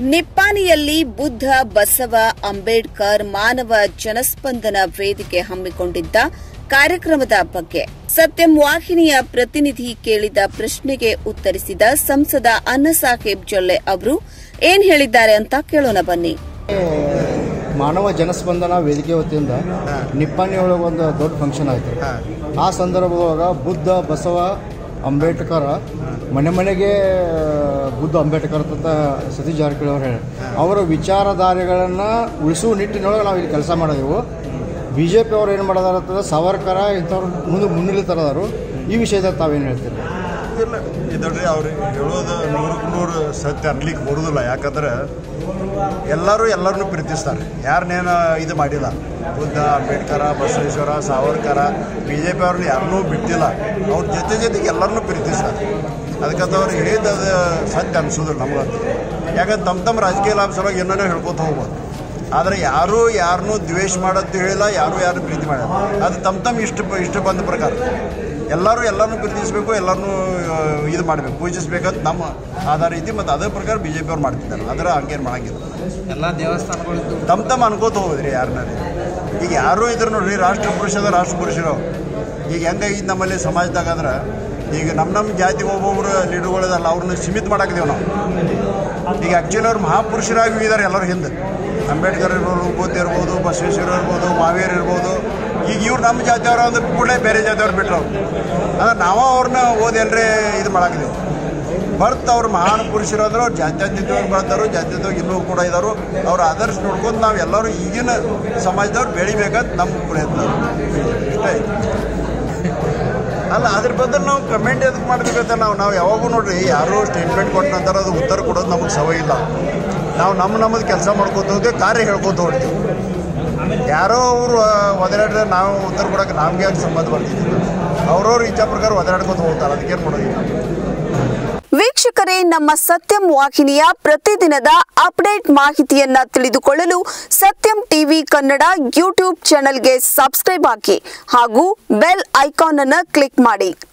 ನಿಪ್ಪಾಣಿಯಲ್ಲಿ ಬುದ್ಧ ಬಸವ ಅಂಬೇಡ್ಕರ್ ಮಾನವ ಜನಸ್ಪಂದನ ವೇದಿಕೆ ಹಮ್ಮಿಕೊಂಡಿದ್ದ ಕಾರ್ಯಕ್ರಮದ ಬಗ್ಗೆ ಸತ್ಯಂ ವಾಹಿನಿಯ ಪ್ರತಿನಿಧಿ ಕೇಳಿದ ಪ್ರಶ್ನೆಗೆ ಉತ್ತರಿಸಿದ ಸಂಸದ ಅನ್ನಸಾಹೇಬ್ ಜೊಲ್ಲೆ ಅವರು ಏನ್ ಹೇಳಿದ್ದಾರೆ ಅಂತ ಕೇಳೋಣ ಬನ್ನಿ ಮಾನವ ಜನಸ್ಪಂದನ ವೇದಿಕೆ ವತಿಯಿಂದ ನಿಪ್ಪಾಣಿ ಒಳಗೆ ಒಂದು ದೊಡ್ಡ ಫಂಕ್ಷನ್ ಆಯಿತು ಆ ಸಂದರ್ಭದೊಳಗೆ ಬುದ್ಧ ಬಸವ ಅಂಬೇಡ್ಕರ್ ಮನೆ ಮನೆಗೆ ಬುದ್ಧ ಅಂಬೇಡ್ಕರ್ ಅಂತ ಸತೀಶ್ ಜಾರಕಿಹೊಳಿ ಅವರು ಹೇಳಿ ಅವರ ವಿಚಾರಧಾರೆಗಳನ್ನು ಉಳಿಸುವ ನಿಟ್ಟಿನೊಳಗೆ ನಾವು ಇಲ್ಲಿ ಕೆಲಸ ಮಾಡಿದೆವು ಬಿ ಜೆ ಪಿ ಅವ್ರು ಏನು ಮಾಡೋದಾರ ಅಂತಂದ್ರೆ ಸಾವರ್ಕರ ಇಂಥವ್ರು ಮುಂದೆ ಮುನ್ನಿಲ್ತಾರದಾರು ಈ ವಿಷಯದಾಗ ತಾವೇನು ಹೇಳ್ತೀರಿ ಇಲ್ಲ ಇದಲ್ರಿ ಅವ್ರು ಹೇಳೋದು ನೂರಕ್ಕೆ ನೂರು ಸತ್ಯ ಅನ್ಲಿಕ್ಕೆ ಬರೋದಿಲ್ಲ ಯಾಕಂದ್ರೆ ಎಲ್ಲರೂ ಎಲ್ಲರನ್ನೂ ಪ್ರೀತಿಸ್ತಾರೆ ಯಾರನ್ನೇನು ಇದು ಮಾಡಿಲ್ಲ Buddha Ambedkar Basaveshwara Savarkar B J P ಅವ್ರನ್ನ ಯಾರನ್ನೂ ಬಿಟ್ಟಿಲ್ಲ ಅವ್ರ ಜೊತೆ ಜೊತೆಗೆ ಎಲ್ಲರನ್ನೂ ಪ್ರೀತಿಸ್ತಾರೆ ಅದಕ್ಕಂತ ಅವ್ರು ಹೇಳಿದ್ದು ಅದು ಸತ್ಯ ಅನ್ಸೋದಿಲ್ಲ ನಮಗಂತೂ ಯಾಕಂದ್ರೆ ತಮ್ಮ ತಮ್ಮ ರಾಜಕೀಯ ಲಾಭ ಸಲುವಾಗಿ ಏನೇನೋ ಹೇಳ್ಕೊತ ಹೋಗ್ಬೋದು ಆದರೆ ಯಾರೂ ಯಾರನ್ನೂ ದ್ವೇಷ ಮಾಡೋದು ಹೇಳಿಲ್ಲ ಯಾರೂ ಯಾರು ಪ್ರೀತಿ ಮಾಡಿಲ್ಲ ಅದು ತಮ್ಮ ತಮ್ಮ ಇಷ್ಟ ಇಷ್ಟ ಬಂದ ಪ್ರಕಾರ ಎಲ್ಲರೂ ಎಲ್ಲರನ್ನೂ ಪ್ರೀತಿಸಬೇಕು ಎಲ್ಲರನ್ನೂ ಆ, ಇದು ಮಾಡಬೇಕು ಪೂಜಿಸ್ಬೇಕಂತ ನಮ್ಮ ಆಧಾರ ಐತಿ ಮತ್ತು ಅದೇ ಪ್ರಕಾರ ಬಿ ಜೆ ಪಿ ಅವ್ರು ಮಾಡ್ತಿದ್ದಾರೆ ಅದರ ಹಂಗೇನು ಮಾಡಂಗಿಲ್ಲ ಎಲ್ಲ ದೇವಸ್ಥಾನಗಳಿದ್ದು ತಮ್ಮ ತಮ್ಮ ಅನ್ಕೋತ ಹೋಗೋದ್ರಿ ಯಾರನ್ನ ಈಗ ಯಾರೂ ಇದ್ರು ನೋಡ್ರಿ ರಾಷ್ಟ್ರ ಪುರುಷದ ರಾಷ್ಟ್ರ ಪುರುಷರು ಈಗ ಹೆಂಗಾಗಿದ್ದು ನಮ್ಮಲ್ಲಿ ಸಮಾಜದಾಗ ಅಂದ್ರೆ ಈಗ ನಮ್ಮ ನಮ್ಮ ಜಾತಿಗೆ ಒಬ್ಬೊಬ್ರು ಲೀಡರ್ಗಳಿದಲ್ಲ ಅವ್ರನ್ನ ಸೀಮಿತ ಮಾಡಾಕಿದೇವು ನಾವು ಈಗ ಆ್ಯಕ್ಚುಲಿ ಅವ್ರು ಮಹಾಪುರುಷರಾಗಿ ಇದ್ದಾರೆ ಎಲ್ಲರ ಹಿಂದೆ ಅಂಬೇಡ್ಕರ್ ಇರ್ಬೋದು ಬುದ್ಧ ಇರ್ಬೋದು ಬಸವೇಶ್ವರ ಇರ್ಬೋದು ಮಾವೇರ್ ಇರ್ಬೋದು ಈಗ ಇವ್ರು ನಮ್ಮ ಜಾತಿಯವ್ರು ಅಂದ್ರೆ ಕೂಡಲೇ ಬೇರೆ ಜಾತಿಯವ್ರು ಬಿಟ್ರು ಅವ್ರು ಅಂದ್ರೆ ನಾವು ಅವ್ರನ್ನ ಓದಿ ಎಲ್ಲರೇ ಇದು ಮಾಡಾಕಿದೆವು ಬರ್ತ್ ಅವ್ರು ಮಹಾನ್ ಪುರುಷರು ಅಂದ್ರೆ ಅವ್ರು ಜಾತ್ಯತೀತವಾಗಿ ಬರ್ತಾರೋ ಜಾತ್ಯತೀತವಾಗಿ ಇನ್ನೂ ಕೂಡ ಇದ್ದಾರೋ ಅವ್ರ ಆದರ್ಶ ನೋಡ್ಕೊಂಡು ನಾವು ಎಲ್ಲರೂ ಈಗಿನ ಸಮಾಜದವ್ರು ಬೆಳಿಬೇಕಂತ ನಮ್ಮ ಪ್ರಯತ್ನ ಇಷ್ಟೇ ಅಲ್ಲ ಅದ್ರ ಬದಲು ನಾವು ಕಮೆಂಟ್ ಎದಕ್ಕೆ ಮಾಡ್ಬೇಕಂತ ನಾವು ನಾವು ಯಾವಾಗೂ ನೋಡ್ರಿ ಯಾರೋ ಸ್ಟೇಟ್ಮೆಂಟ್ ಕೊಟ್ಟ ನಂತರ ಅದು ಉತ್ತರ ಕೊಡೋದು ನಮಗೆ ಸವಯ ಇಲ್ಲ ನಾವು ನಮ್ಮ ನಮ್ಮದು ಕೆಲಸ ಮಾಡ್ಕೊತ ಹೋಗಿ ಕಾರ್ಯ ಹೇಳ್ಕೊತ ಹೊಡ್ತೀವಿ ಯಾರೋ ಅವರು ಒದರಾಡಿದ್ರೆ ನಾವು ಉತ್ತರ ಕೊಡೋಕೆ ನಮ್ಗೆ ಯಾಕೆ ಸಂಬಂಧ ಬರ್ತಿದ್ದಿಲ್ಲ ಅವ್ರವ್ರ ಇಚ್ಛಾ ಪ್ರಕಾರ ಒದರಾಡ್ಕೊತ ಹೋಗ್ತಾರೆ ಅದಕ್ಕೇನು ಮಾಡೋದಿಲ್ಲ ವೀಕ್ಷಕರೇ ನಮ್ಮ ಸತ್ಯಂ ವಾಹಿನಿಯ ಪ್ರತಿದಿನದ ಅಪ್ಡೇಟ್ ಮಾಹಿತಿಯನ್ನ ತಿಳಿದುಕೊಳ್ಳಲು ಸತ್ಯಂ ಟಿವಿ ಕನ್ನಡ ಯೂಟ್ಯೂಬ್ ಚಾನೆಲ್ಗೆ ಸಬ್ಸ್ಕ್ರೈಬ್ ಹಾಕಿ ಹಾಗೂ ಬೆಲ್ ಐಕಾನ್ ಅನ್ನು ಕ್ಲಿಕ್ ಮಾಡಿ